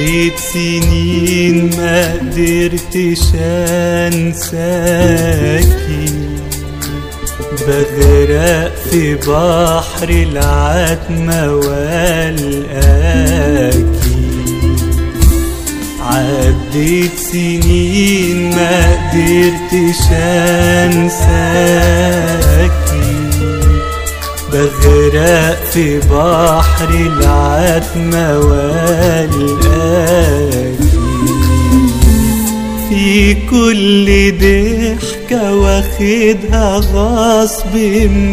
عديت سنين ما قدرتش انساكي بغرق في بحر العتمة والآكي عديت سنين ما قدرتش انساكي بغرق في بحر العتمة والآكي في كل ضحكة واخدها غصب من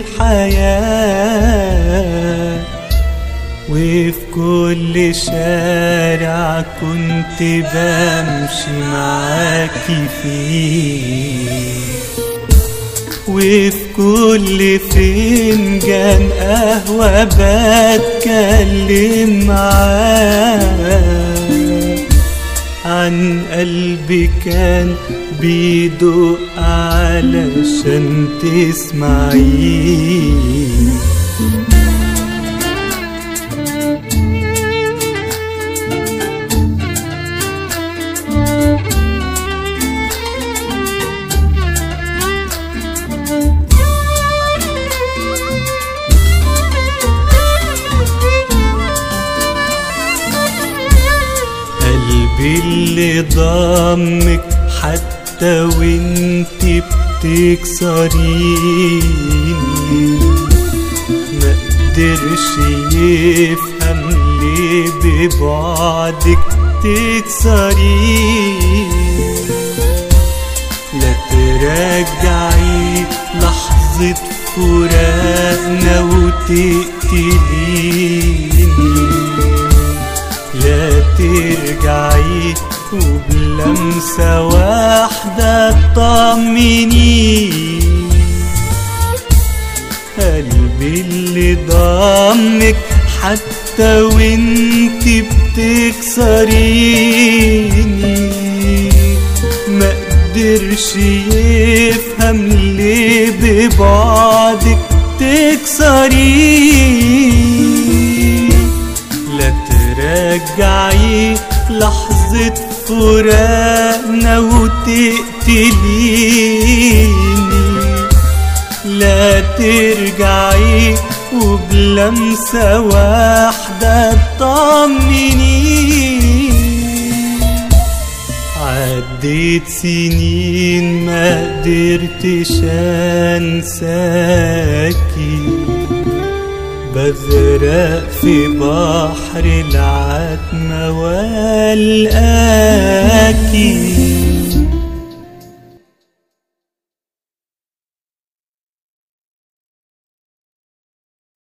الحياة وفي كل شارع كنت بمشي معاكي فيه وفي كل فنجان قهوة بتكلم معاه عن قلبي كان بيدق علشان تسمعيه قلبي اللي ضمك حتى وانت بتكسريني ما قدرش يفهم ليه ببعدك تكسريني لا ترجعي لحظة فراقنا وتقتليني لا ترجعي وبلمسة واحدة تطمني قلبي اللي ضمك حتى وانت بتكسريني ما قدرش يفهم ليه ببعدك تكسريني لا ترجعي لحظة فراقنا وتقتليني لا ترجعي وبلمسة واحدة تطمني عديت سنين ما قدرتش انساكي بغرق في بحر العتمة والآكي